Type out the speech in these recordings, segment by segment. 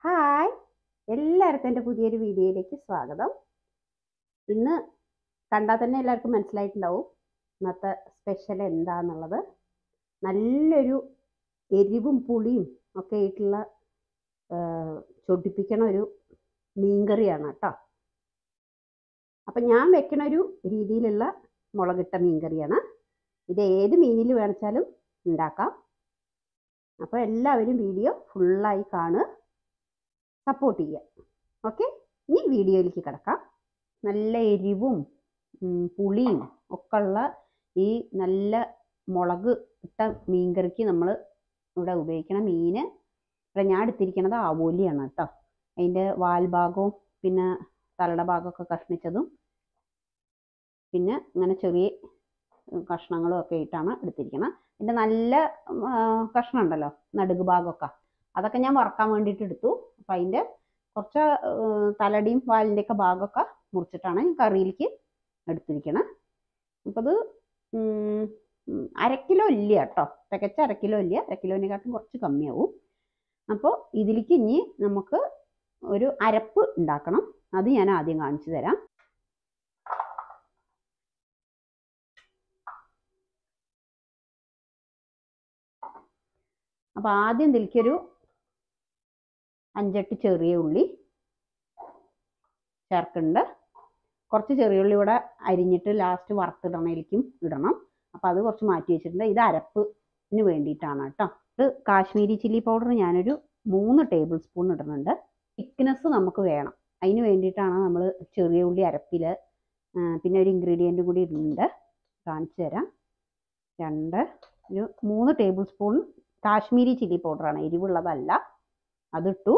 hi എല്ലാവർക്കും എൻ്റെ പുതിയൊരു വീഡിയോയിലേക്ക് സ്വാഗതം ഇന്ന് കണ്ടാൽ തന്നെ എല്ലാവർക്കും മനസ്സിലായിട്ടുണ്ടാവും ഇന്നത്തെ സ്പെഷ്യൽ എന്താന്നുള്ളത് നല്ലൊരു എരിവും പുളിയും ഒക്കെ ആയിട്ടുള്ള ആ, ചൊടിപ്പിക്കണ ഒരു മീൻകറിയാണ് കേട്ടോ അപ്പം ഞാൻ വെക്കണ ഒരു രീതിയിലുള്ള മുളകിട്ട മീൻകറിയാണ് ഇത് ഏത് മീനിൽ വേണിച്ചാലും ഉണ്ടാക്കാം അപ്പോൾ എല്ലാവരും വീഡിയോ ഫുള്ളായി കാണുക സപ്പോർട്ട് ചെയ്യുക ഓക്കെ ഇനി വീഡിയോയിലേക്ക് കിടക്കാം നല്ല എരിവും ഉം, പുളിയും ഒക്കെ ഉള്ള ഈ നല്ല മുളക് ഇട്ട മീൻകറിക്ക് നമ്മൾ ഇവിടെ ഉപയോഗിക്കണ മീൻ ഇവിടെ ഞാൻ എടുത്തിരിക്കുന്നത് ആവോലിയാണ് കേട്ടോ അതിൻ്റെ വാൽഭാഗവും പിന്നെ തലയുടെ ഭാഗമൊക്കെ കഷ്ണിച്ചതും പിന്നെ ഇങ്ങനെ ചെറിയ കഷ്ണങ്ങളും ഒക്കെ ആയിട്ടാണ് എടുത്തിരിക്കുന്നത് ഇതിൻ്റെ നല്ല ആ, കഷ്ണം ഉണ്ടല്ലോ നടുക്ക് ഭാഗമൊക്കെ അതൊക്കെ ഞാൻ വറക്കാൻ വേണ്ടിയിട്ട് എടുത്തു അപ്പം അതിൻ്റെ കുറച്ച് ആ, തലയുടെയും വാലിൻ്റെ ഒക്കെ ഭാഗമൊക്കെ മുറിച്ചിട്ടാണ് ഞാൻ കറിയിലേക്ക് എടുത്തിരിക്കണത് അപ്പോൾ അത് ഉം, ഉം, അര കിലോ ഇല്ല കേട്ടോ തികച്ച അര കിലോ ഇല്ല അര കിലോനെക്കാട്ടും കുറച്ച് കമ്മിയാവും അപ്പോൾ ഇതിലേക്ക് ഇനി നമുക്ക് ഒരു അരപ്പ് ഉണ്ടാക്കണം അത് ഞാൻ ആദ്യം കാണിച്ചു തരാം അപ്പോൾ ആദ്യം ഇതിലേക്കൊരു അഞ്ചെട്ട് ചെറിയ ഉള്ളി ചേർക്കുന്നുണ്ട് കുറച്ച് ചെറിയ ഉള്ളി ഇവിടെ അരിഞ്ഞിട്ട് ലാസ്റ്റ് വറുത്തിടണേലേക്കും ഇടണം അപ്പോൾ അത് കുറച്ച് മാറ്റി വെച്ചിട്ടുണ്ട് ഇത് അരപ്പിന് വേണ്ടിയിട്ടാണ് കേട്ടോ ഇത് കാശ്മീരി ചില്ലി പൗഡർ ഞാനൊരു മൂന്ന് ടേബിൾ സ്പൂൺ ഇടുന്നുണ്ട് തിക്നെസ് നമുക്ക് വേണം അതിന് വേണ്ടിയിട്ടാണ് നമ്മൾ ചെറിയ ഉള്ളി അരപ്പിൽ പിന്നെ ഒരു ഇൻഗ്രീഡിയൻറ്റ് കൂടി ഇടുന്നുണ്ട് കാണിച്ചു തരാം രണ്ട് ഒരു മൂന്ന് ടേബിൾ സ്പൂൺ കാശ്മീരി ചില്ലി പൗഡറാണ് എരിവുള്ളതല്ല അതിട്ടു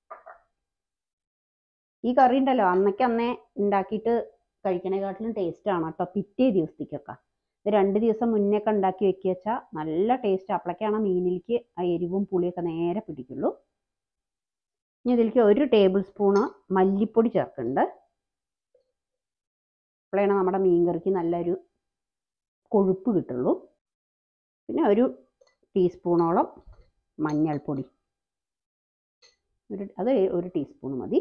ഈ കറി ഉണ്ടല്ലോ അന്നൊക്കെ അന്നേ ഉണ്ടാക്കിയിട്ട് കഴിക്കണേക്കാട്ടിലും ടേസ്റ്റ് ആണ് കേട്ടോ പിറ്റേ ദിവസത്തേക്കൊക്കെ ഇത് രണ്ട് ദിവസം മുന്നേ ഒക്കെ ഉണ്ടാക്കി വെക്കുക വെച്ചാൽ നല്ല ടേസ്റ്റ് അപ്പോഴൊക്കെയാണ് മീനിലേക്ക് ആ എരിവും പുളിയൊക്കെ നേരെ പിടിക്കുള്ളൂ ഇനി ഇതിലേക്ക് ഒരു ടേബിൾ സ്പൂണ് മല്ലിപ്പൊടി ചേർക്കുന്നുണ്ട് അപ്പോഴാണ് നമ്മുടെ മീൻ കറിക്ക് നല്ലൊരു കൊഴുപ്പ് കിട്ടുള്ളൂ പിന്നെ ഒരു ടീസ്പൂണോളം മഞ്ഞൾപ്പൊടി ഒരു അത് ഒരു ടീസ്പൂൺ മതി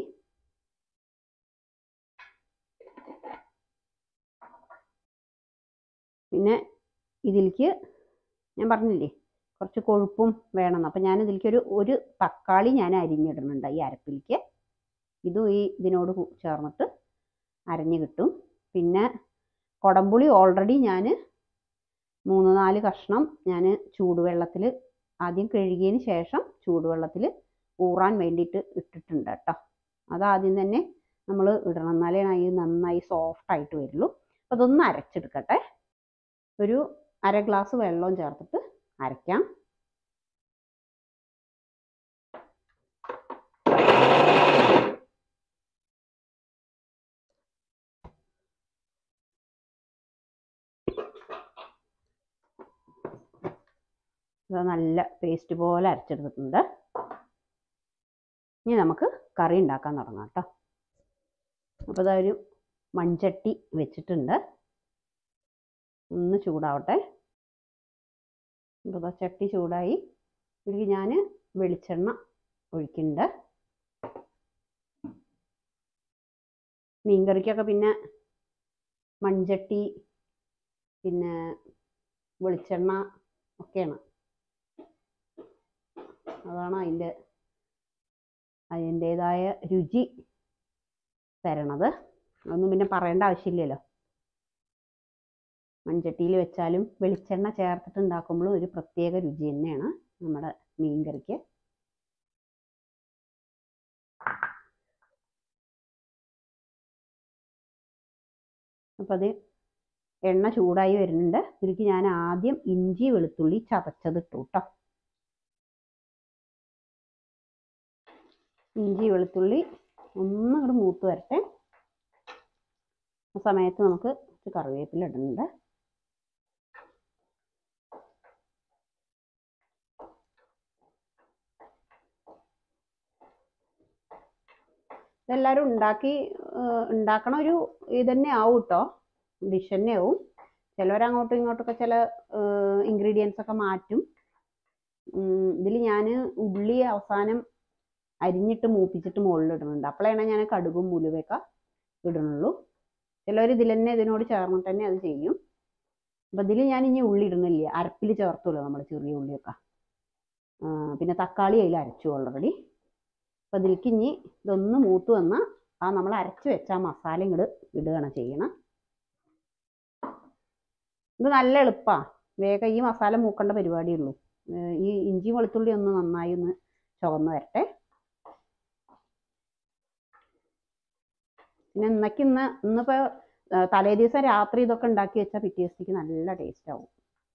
പിന്നെ ഇതിലേക്ക് ഞാൻ പറഞ്ഞില്ലേ കുറച്ച് കൊഴുപ്പും വേണമെന്ന് അപ്പം ഞാൻ ഇതിലേക്ക് ഒരു ഒരു തക്കാളി ഞാൻ അരിഞ്ഞിടുന്നുണ്ട് ഈ അരപ്പിലേക്ക് ഇതും ഈ ഇതിനോട് കൂ- ചേർന്നിട്ട് അരഞ്ഞ് കിട്ടും പിന്നെ കുടംപുളി ഓൾറെഡി ഞാൻ മൂന്ന് നാല് കഷ്ണം ഞാൻ ചൂടുവെള്ളത്തിൽ ആദ്യം കഴുകിയതിന് ശേഷം ചൂടുവെള്ളത്തിൽ ഊറാൻ വേണ്ടിയിട്ട് ഇട്ടിട്ടുണ്ട് കേട്ടോ അതാദ്യം തന്നെ നമ്മൾ ഇടണം എന്നാലേ ഇത് നന്നായി സോഫ്റ്റ് ആയിട്ട് വരുള്ളൂ അപ്പോൾ അതൊന്ന് അരച്ചെടുക്കട്ടെ ഒരു അര ഗ്ലാസ് വെള്ളവും ചേർത്തിട്ട് അരയ്ക്കാം ഇത് നല്ല പേസ്റ്റ് പോലെ അരച്ചെടുത്തിട്ടുണ്ട് ഇനി നമുക്ക് കറി ഉണ്ടാക്കാൻ തുടങ്ങാം കേട്ടോ അപ്പോൾ ഇതാ ഒരു മൺചട്ടി വെച്ചിട്ടുണ്ട് ഒന്ന് ചൂടാവട്ടെ അപ്പോൾ ഇതാ ചട്ടി ചൂടായി ഇതിലേക്ക് ഞാൻ വെളിച്ചെണ്ണ ഒഴിക്കുന്നുണ്ട് മീൻകറിക്കൊക്കെ പിന്നെ മൺചട്ടി പിന്നെ വെളിച്ചെണ്ണ ഒക്കെയാണ് അതാണ് അതിൻ്റെ അതിൻ്റേതായ രുചി തരണത് അതൊന്നും പിന്നെ പറയേണ്ട ആവശ്യമില്ലല്ലോ മൺചട്ടിയിൽ വെച്ചാലും വെളിച്ചെണ്ണ ചേർത്തിട്ട് ഉണ്ടാക്കുമ്പോഴും ഒരു പ്രത്യേക രുചി തന്നെയാണ് നമ്മുടെ മീൻ കറിക്ക് അപ്പം അത് എണ്ണ ചൂടായി വരുന്നുണ്ട് ഇതിലേക്ക് ഞാൻ ആദ്യം ഇഞ്ചി വെളുത്തുള്ളി ചതച്ചത് ഇട്ടു കേട്ടോ ഇഞ്ചി വെളുത്തുള്ളി ഒന്നും കൂടെ മൂത്ത് വരട്ടെ ആ സമയത്ത് നമുക്ക് കുറച്ച് കറിവേപ്പില ഇടുന്നുണ്ട് ഇതെല്ലാവരും ഉണ്ടാക്കി ഏഹ് ഉണ്ടാക്കണ ഒരു ഇത് തന്നെ ആവും കേട്ടോ ഡിഷ് തന്നെ ആവും ചിലവർ അങ്ങോട്ടും ഇങ്ങോട്ടൊക്കെ ചില ഇൻഗ്രീഡിയൻസ് ഒക്കെ മാറ്റും ഇതിൽ ഞാൻ ഉള്ളി അവസാനം അരിഞ്ഞിട്ട് മൂപ്പിച്ചിട്ട് മുകളിൽ ഇടുന്നുണ്ട് അപ്പോഴാണ് ഞാൻ കടുകും ഉലുവയൊക്കെ ഇടുന്നുള്ളൂ ചിലവർ ഇതിൽ തന്നെ ഇതിനോട് ചേർന്നിട്ട് തന്നെ അത് ചെയ്യും അപ്പം ഇതിൽ ഞാൻ ഇനി ഉള്ളി ഇടുന്നില്ല അരപ്പിൽ ചേർത്തുമല്ലോ നമ്മൾ ചെറിയ ഉള്ളിയൊക്കെ ആ, പിന്നെ തക്കാളി അതിൽ അരച്ചു ഓൾറെഡി അപ്പം ഇതിലേക്ക് ഇനി ഇതൊന്ന് മൂത്ത് വന്നാൽ ആ നമ്മൾ അരച്ച് വെച്ച ആ മസാല ഇങ്ങോട്ട് ഇടുകയാണ് ചെയ്യണം ഇത് നല്ല എളുപ്പമാണ് വേഗം ഈ മസാല മൂക്കേണ്ട പരിപാടിയുള്ളൂ ഏർ ഈ ഇഞ്ചി വെളുത്തുള്ളി ഒന്ന് നന്നായി ഒന്ന് ചുവന്ന് വരട്ടെ പിന്നെ ഇന്നേക്ക് ഇന്ന് ഇന്നിപ്പോൾ തലേ ദിവസം രാത്രി ഇതൊക്കെ ഉണ്ടാക്കി വെച്ചാൽ പിറ്റേ ദിവസത്തേക്ക് നല്ല ടേസ്റ്റ് ആവും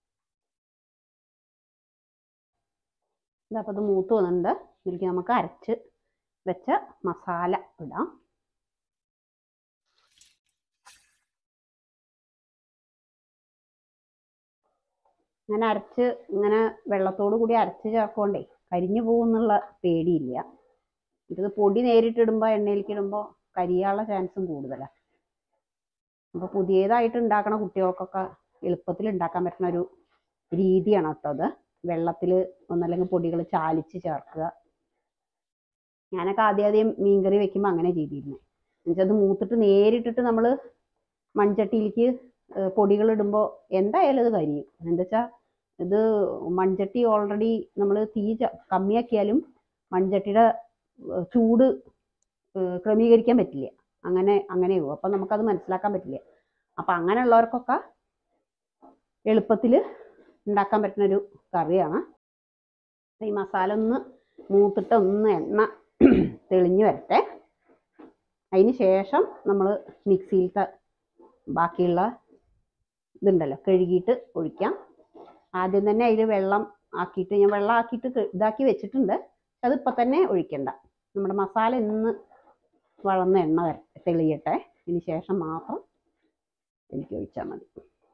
ഇതപ്പോൾ ഇത് മൂത്ത് വന്നിട്ടുണ്ട് ഇതിലേക്ക് നമുക്ക് അരച്ച് വെച്ച മസാല ഇടാം ഇങ്ങനെ അരച്ച് ഇങ്ങനെ വെള്ളത്തോട് കൂടി അരച്ച് ചേർക്കൊണ്ടേ കരിഞ്ഞു പോകുന്നുള്ള പേടിയില്ല ഇത് പൊടി നേരിട്ടിടുമ്പോൾ എണ്ണയിലേക്ക് ഇടുമ്പോൾ കരിയാനുള്ള ചാൻസും കൂടുതലാണ് അപ്പോൾ പുതിയതായിട്ട് ഉണ്ടാക്കണ കുട്ടികൾക്കൊക്കെ എളുപ്പത്തിൽ ഉണ്ടാക്കാൻ പറ്റുന്ന ഒരു രീതിയാണ് കേട്ടോ അത് വെള്ളത്തിൽ ഒന്നല്ലെങ്കിൽ പൊടികൾ ചാലിച്ച് ചേർക്കുക ഞാനൊക്കെ ആദ്യം ആദ്യം മീൻകറി വെക്കുമ്പോൾ അങ്ങനെ ചെയ്തിരുന്നത് എന്നുവെച്ചാൽ അത് മൂത്തിട്ട് നേരിട്ടിട്ട് നമ്മൾ മൺചട്ടിയിലേക്ക് പൊടികൾ ഇടുമ്പോൾ എന്തായാലും അത് കരിയും എന്താ വെച്ചാൽ ഇത് മൺചട്ടി ഓൾറെഡി നമ്മൾ തീ ച- കമ്മിയാക്കിയാലും മൺചട്ടിയുടെ ഏഹ് ചൂട് ഏഹ് ക്രമീകരിക്കാൻ പറ്റില്ല അങ്ങനെ അങ്ങനെ പോകും അപ്പം നമുക്കത് മനസ്സിലാക്കാൻ പറ്റില്ല അപ്പം അങ്ങനെയുള്ളവർക്കൊക്കെ എളുപ്പത്തിൽ ഉണ്ടാക്കാൻ പറ്റുന്ന ഒരു കറിയാണ് ഈ മസാല ഒന്ന് മൂത്തിട്ട് ഒന്ന് എണ്ണ തെളിഞ്ഞു വരട്ടെ അതിന് ശേഷം നമ്മൾ മിക്സിയിലത്തെ ബാക്കിയുള്ള ഇതുണ്ടല്ലോ കഴുകിയിട്ട് ഒഴിക്കാം ആദ്യം തന്നെ അതിൽ വെള്ളം ആക്കിയിട്ട് ഞാൻ വെള്ളം ആക്കിയിട്ട് ക- ഇതാക്കി വെച്ചിട്ടുണ്ട് അത് ഇപ്പം തന്നെ ഒഴിക്കണ്ട നമ്മുടെ മസാല ഇന്ന് വളർന്ന എണ്ണ വരട്ടെ തെളിയട്ടെ ഇതിന് ശേഷം മാത്രം എനിക്ക് ഒഴിച്ചാൽ മതി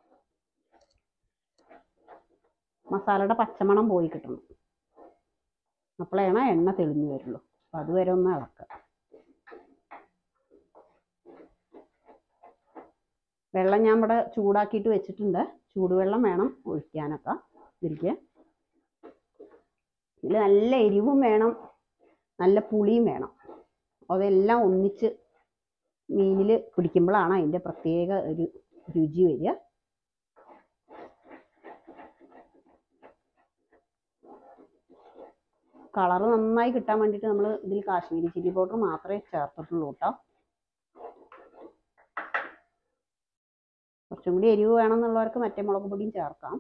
മസാലയുടെ പച്ചമണം പോയി കിട്ടണം അപ്പോഴാണ് എണ്ണ തെളിഞ്ഞു വരുള്ളൂ അപ്പം അതുവരെ ഒന്ന് ഇളക്കുക വെള്ളം ഞാൻ ഇവിടെ ചൂടാക്കിയിട്ട് വെച്ചിട്ടുണ്ട് ചൂടുവെള്ളം വേണം ഒഴിക്കാനൊക്കെ ഇതിലേക്ക് ഇതിൽ നല്ല എരിവും വേണം നല്ല പുളിയും വേണം അതെല്ലാം ഒന്നിച്ച് മീനിൽ പിടിക്കുമ്പോഴാണ് അതിൻ്റെ പ്രത്യേക ഒരു രുചി വരിക കളറ് നന്നായി കിട്ടാൻ വേണ്ടിയിട്ട് നമ്മൾ ഇതിൽ കാശ്മീരി ചില്ലി പൗഡർ മാത്രമേ ചേർത്തിട്ടുള്ളൂ കേട്ടോ കുറച്ചും കൂടി എരിവ് വേണമെന്നുള്ളവർക്ക് മറ്റേ മുളക് പൊടിയും ചേർക്കാം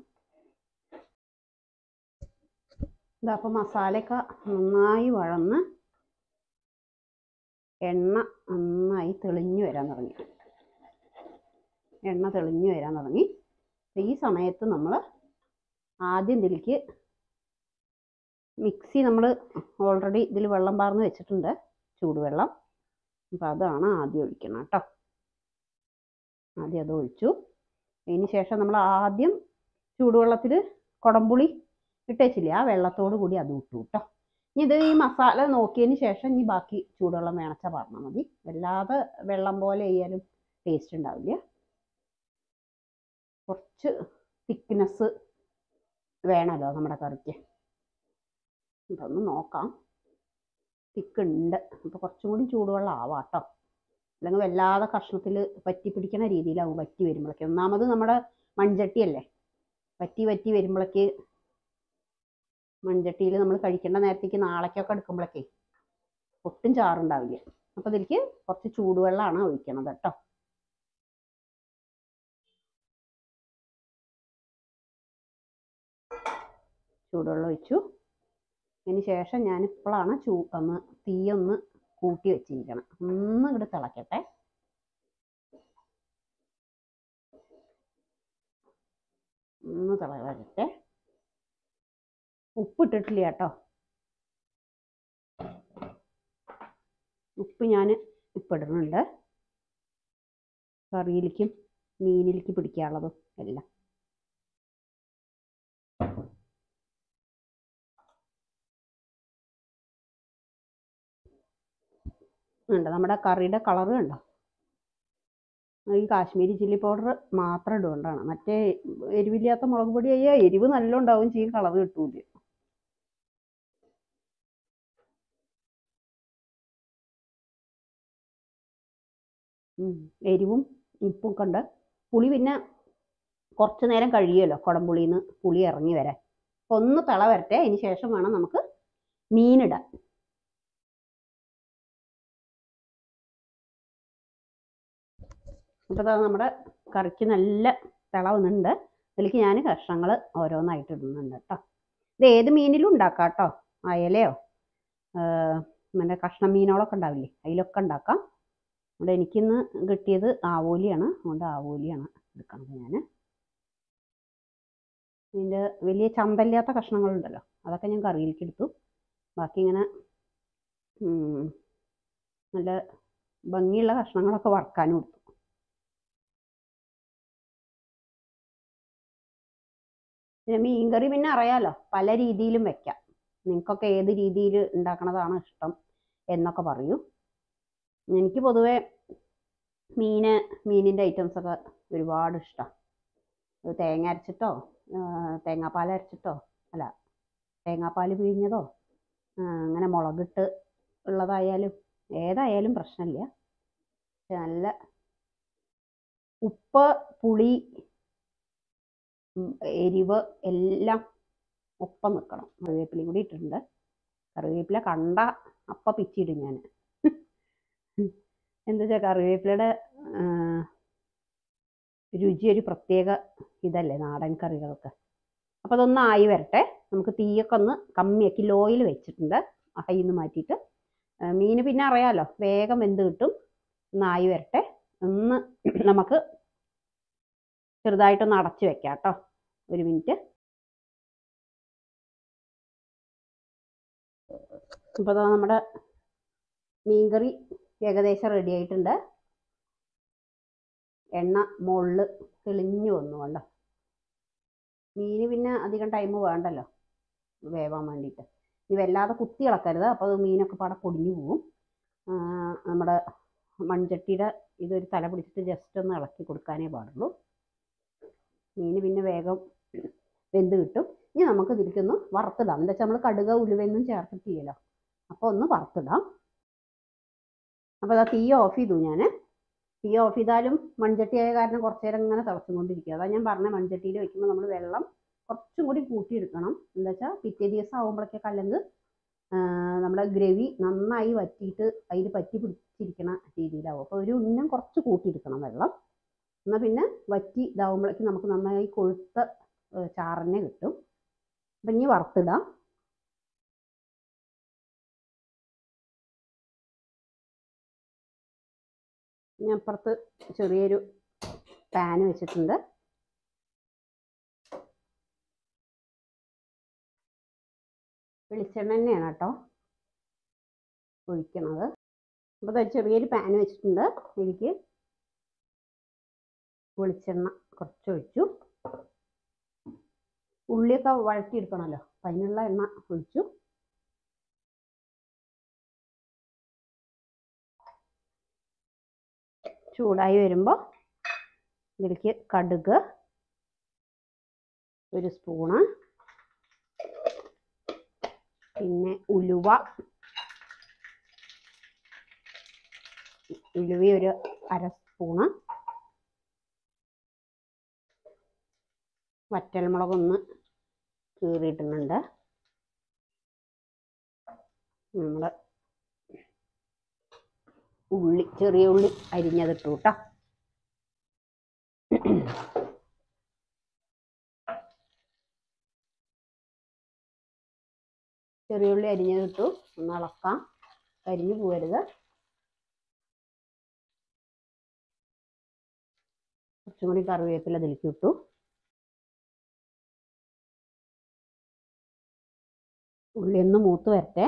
ഇതാ അപ്പോൾ മസാലയൊക്കെ നന്നായി വഴന്ന് എണ്ണ നന്നായി തെളിഞ്ഞു വരാൻ തുടങ്ങി എണ്ണ തെളിഞ്ഞു വരാൻ തുടങ്ങി അപ്പോൾ ഈ സമയത്ത് നമ്മൾ ആദ്യം ഇതിലേക്ക് മിക്സി നമ്മൾ ഓൾറെഡി ഇതിൽ വെള്ളം പാർന്ന് വെച്ചിട്ടുണ്ട് ചൂടുവെള്ളം അപ്പോൾ അതാണ് ആദ്യം ഒഴിക്കണം കേട്ടോ ആദ്യം അത് ഒഴിച്ചു അതിന് ശേഷം നമ്മൾ ആദ്യം ചൂടുവെള്ളത്തിൽ കുടംപുളി ഇട്ടേച്ചില്ലേ ആ വെള്ളത്തോട് കൂടി അത് ഇട്ടു കേട്ടോ ഇനി ഇത് ഈ മസാല നോക്കിയതിന് ശേഷം ഇനി ബാക്കി ചൂടുവെള്ളം വേണച്ചാൽ പറഞ്ഞാൽ മതി അല്ലാതെ വെള്ളം പോലെ ചെയ്യാനും ടേസ്റ്റ് ഉണ്ടാവില്ല കുറച്ച് തിക്നെസ് വേണമല്ലോ നമ്മുടെ കറിക്ക് ഇതൊന്ന് നോക്കാം തിക്ക് ഉണ്ട് അപ്പോൾ കുറച്ചും കൂടി ചൂടുവെള്ളം ആവാം കേട്ടോ അല്ലെങ്കിൽ വല്ലാതെ കഷ്ണത്തിൽ പറ്റി പിടിക്കുന്ന രീതിയിലാവും വറ്റി വരുമ്പോഴേക്ക് ഒന്നാമത് നമ്മുടെ മൺചട്ടിയല്ലേ വറ്റി വറ്റി വരുമ്പോഴേക്ക് മൺചട്ടിയിൽ നമ്മൾ കഴിക്കേണ്ട നേരത്തേക്ക് നാളേക്കൊക്കെ എടുക്കുമ്പോഴേക്കേ ഒട്ടും ചാറുണ്ടാവില്ല അപ്പോൾ ഇതിലേക്ക് കുറച്ച് ചൂടുവെള്ളമാണ് ഒഴിക്കണത് കേട്ടോ ചൂടുവെള്ളം ഒഴിച്ചു അതിന് ശേഷം ഞാൻ ഇപ്പോഴാണ് ചൂ ഒന്ന് തീയൊന്ന് കൂട്ടി വെച്ചിരിക്കണം ഒന്ന് ഇങ്ങോട്ട് തിളക്കട്ടെ ഒന്ന് തിളക്കട്ടെ ഉപ്പ് ഇട്ടിട്ടില്ല കേട്ടോ ഉപ്പ് ഞാൻ ഇപ്പം ഇടുന്നുണ്ട് കറിയിലേക്കും മീനിലേക്ക് പിടിക്കാനുള്ളതും എല്ലാം ഉണ്ട് നമ്മുടെ കറിയുടെ കളറ് കണ്ടോ ഈ കാശ്മീരി ചില്ലി പൗഡർ മാത്രം ഇടുകൊണ്ടാണ് മറ്റേ എരിവില്ലാത്ത മുളക് പൊടി ആയാൽ എരിവ് നല്ല ഉണ്ടാവും ചെയ്യും കളറ് കിട്ടൂല ഉം, എരിവും ഉപ്പും ഒക്കെ ഉണ്ട് പുളി പിന്നെ കുറച്ച് നേരം കഴിയുമല്ലോ കുടംപുളിയിൽ നിന്ന് പുളി ഇറങ്ങി വരാൻ അപ്പോൾ ഒന്ന് തിള വരട്ടെ അതിന് ശേഷം വേണം നമുക്ക് മീനിടാൻ അപ്പോൾ ദാ നമ്മുടെ കറിക്ക് നല്ല തിള വന്നിട്ടുണ്ട് ഇതിലേക്ക് ഞാൻ കഷ്ണങ്ങൾ ഓരോന്നായിട്ട് ഇടുന്നുണ്ട് കേട്ടോ ഇത് ഏത് മീനിലും ഉണ്ടാക്കാം കേട്ടോ അയലയോ മറ്റേ കഷ്ണം മീനുകളൊക്കെ ഉണ്ടാവില്ലേ അതിലൊക്കെ ഉണ്ടാക്കാം അതുകൊണ്ട് എനിക്കിന്ന് കിട്ടിയത് ആവോലിയാണ് അതുകൊണ്ട് ആവോലിയാണ് എടുക്കണത് ഞാൻ ഇതിൻ്റെ വലിയ ചന്തല്ലാത്ത കഷ്ണങ്ങളുണ്ടല്ലോ അതൊക്കെ ഞാൻ കറിയിലേക്ക് എടുത്തു ബാക്കി ഇങ്ങനെ ഉം, നല്ല ഭംഗിയുള്ള കഷ്ണങ്ങളൊക്കെ വറുക്കാനും എടുത്തു പിന്നെ മീൻകറി പിന്നെ അറിയാലോ പല രീതിയിലും വെക്കാം നിങ്ങൾക്കൊക്കെ ഏത് രീതിയിൽ ഉണ്ടാക്കണതാണ് ഇഷ്ടം എന്നൊക്കെ പറയൂ എനിക്ക് പൊതുവേ മീന് മീനിൻ്റെ ഐറ്റംസൊക്കെ ഒരുപാട് ഇഷ്ടമാണ് തേങ്ങ അരച്ചിട്ടോ ആ, തേങ്ങാപ്പാൽ അരച്ചിട്ടോ അല്ല തേങ്ങാപ്പാൽ പിഴിഞ്ഞതോ ആ, അങ്ങനെ മുളകിട്ട് ഉള്ളതായാലും ഏതായാലും പ്രശ്നമില്ല പക്ഷെ നല്ല ഉപ്പ് പുളി ഉം, എരിവ് എല്ലാം ഒപ്പം നിൽക്കണം കറിവേപ്പിലയും കൂടി ഇട്ടിട്ടുണ്ട് കറിവേപ്പില കണ്ട അപ്പം പിച്ചിടും ഞാൻ എന്താ വെച്ചാൽ കറിവേപ്പിലയുടെ ആ, രുചി ഒരു പ്രത്യേക ഇതല്ലേ നാടൻ കറികൾക്ക് അപ്പോൾ അതൊന്ന് ആയി വരട്ടെ നമുക്ക് തീയൊക്കെ ഒന്ന് കമ്മിയാക്കി ലോയിൽ വെച്ചിട്ടുണ്ട് ഹൈയിൽ നിന്ന് മാറ്റിയിട്ട് ആ, മീന് പിന്നെ അറിയാലോ വേഗം വെന്ത് കിട്ടും ഒന്ന് ആയി വരട്ടെ ഒന്ന് നമുക്ക് ചെറുതായിട്ടൊന്ന് അടച്ചു വെക്കാം കേട്ടോ ഒരു മിനിറ്റ് ഇപ്പോൾ ദാ നമ്മുടെ മീൻകറി ഏകദേശം റെഡി ആയിട്ടുണ്ട് എണ്ണ മുകളിൽ തെളിഞ്ഞു വന്നു കണ്ടോ മീന് പിന്നെ അധികം ടൈം വേണ്ടല്ലോ വേവാൻ വേണ്ടിയിട്ട് ഇനി വല്ലാതെ കുത്തി ഇളക്കരുത് അപ്പോൾ അത് മീനൊക്കെ പാടെ പൊടിഞ്ഞു പോവും ആ, നമ്മുടെ മൺചട്ടിയുടെ ഇതൊരു തല പിടിച്ചിട്ട് ജസ്റ്റ് ഒന്ന് ഇളക്കി കൊടുക്കാനേ പാടുള്ളൂ മീന് പിന്നെ വേഗം വെന്ത് കിട്ടും ഇനി നമുക്ക് ഇതിലേക്കൊന്ന് വറുത്തിടാം എന്താ വെച്ചാൽ നമ്മൾ കടുക ഉലുവയൊന്നും ചേർത്തിട്ടില്ലല്ലോ അപ്പോൾ ഒന്ന് വറുത്തിടാം അപ്പോൾ അതാ തീ ഓഫ് ചെയ്തു ഞാൻ തീ ഓഫ് ചെയ്താലും മൺചട്ടി ആയ കാരണം കുറച്ച് നേരം ഇങ്ങനെ തിളച്ചുകൊണ്ടിരിക്കുക അതാ ഞാൻ പറഞ്ഞ മൺചട്ടിയിൽ വെക്കുമ്പോൾ നമ്മൾ വെള്ളം കുറച്ചും കൂടി കൂട്ടിയെടുക്കണം എന്താ വെച്ചാൽ പിറ്റേ ദിവസം ആകുമ്പോഴേക്കൊക്കെ അല്ലെങ്കിൽ നമ്മുടെ ഗ്രവി നന്നായി വറ്റിയിട്ട് അതിൽ പറ്റി പിടിച്ചിരിക്കണ രീതിയിലാവും അപ്പോൾ ഒരു ഉന്നം കുറച്ച് കൂട്ടിയെടുക്കണം വെള്ളം എന്നാൽ പിന്നെ വറ്റി ഇതാവുമ്പോഴേക്കും നമുക്ക് നന്നായി കൊഴുത്ത ഏ, ചാറന്നെ കിട്ടും അപ്പം ഇനി വറുത്തിടാം ഞാൻ അപ്പുറത്ത് ചെറിയൊരു പാൻ വെച്ചിട്ടുണ്ട് വെളിച്ചെണ്ണ തന്നെയാണ് കേട്ടോ ഒഴിക്കണത് അപ്പോൾ ദാ ചെറിയൊരു പാൻ വെച്ചിട്ടുണ്ട് എനിക്ക് വെളിച്ചെണ്ണ കുറച്ച് ഒഴിച്ചു ഉള്ളിയൊക്കെ വഴറ്റിയെടുക്കണമല്ലോ അപ്പം അതിനുള്ള എണ്ണ ഒഴിച്ചു ചൂടായി വരുമ്പോൾ ഇതിലേക്ക് കടുക് ഒരു സ്പൂണ് പിന്നെ ഉലുവ ഉലുവ ഒരു അര സ്പൂണ് വറ്റൽമുളകൊന്ന് കീറിയിടുന്നുണ്ട് നമ്മുടെ ഉള്ളി ചെറിയ ഉള്ളി അരിഞ്ഞതിട്ടു കേട്ടോ ചെറിയ ഉള്ളി അരിഞ്ഞതിട്ടു ഒന്ന് ഇളക്കാം കരിഞ്ഞു പോകരുത് കുറച്ചും കൂടി കറിവേപ്പില അതിലേക്ക് ഇട്ടു ഉള്ളി ഒന്ന് മൂത്ത് വരട്ടെ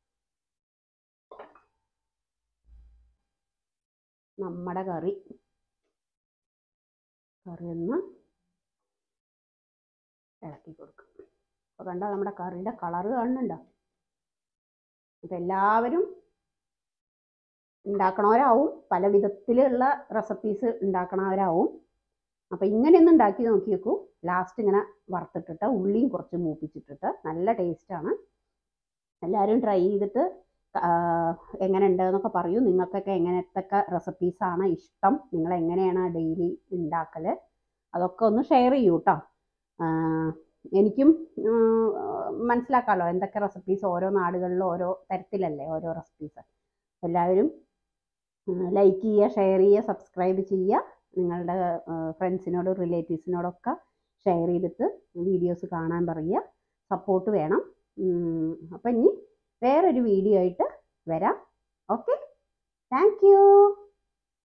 നമ്മുടെ കറി കറി ഒന്ന് ഇളക്കി കൊടുക്കും അപ്പോൾ കണ്ടോ നമ്മുടെ കറിയുടെ കളറ് കാണുന്നുണ്ടോ അപ്പം എല്ലാവരും ഉണ്ടാക്കണവരാവും പല വിധത്തിലുള്ള റെസിപ്പീസ് ഉണ്ടാക്കണവരാവും അപ്പോൾ ഇങ്ങനെയൊന്ന് ഉണ്ടാക്കി നോക്കി നോക്കൂ ലാസ്റ്റ് ഇങ്ങനെ വറുത്തിട്ടിട്ട് ഉള്ളിയും കുറച്ച് മൂപ്പിച്ചിട്ടിട്ട് നല്ല ടേസ്റ്റാണ് എല്ലാവരും ട്രൈ ചെയ്തിട്ട് എങ്ങനെ ഉണ്ട് എന്നൊക്കെ പറയൂ നിങ്ങൾക്കൊക്കെ എങ്ങനത്തൊക്കെ റെസിപ്പീസാണ് ഇഷ്ടം നിങ്ങൾ എങ്ങനെയാണ് ഡെയിലി ഉണ്ടാക്കൽ അതൊക്കെ ഒന്ന് ഷെയർ ചെയ്യൂ കേട്ടോ എനിക്കും ഉം, മനസ്സിലാക്കാമല്ലോ എന്തൊക്കെ റെസിപ്പീസ് ഓരോ നാടുകളിലും ഓരോ തരത്തിലല്ലേ ഓരോ റെസിപ്പീസ് എല്ലാവരും ലൈക്ക് ചെയ്യുക ഷെയർ ചെയ്യുക സബ്സ്ക്രൈബ് ചെയ്യുക നിങ്ങളുടെ ഫ്രണ്ട്സിനോടും റിലേറ്റീവ്സിനോടൊക്കെ ഷെയർ ചെയ്തിട്ട് വീഡിയോസ് കാണാൻ പറയുക സപ്പോർട്ട് വേണം അപ്പം ഇനി വേറൊരു വീഡിയോ ആയിട്ട് വരാം ഓക്കെ താങ്ക് യു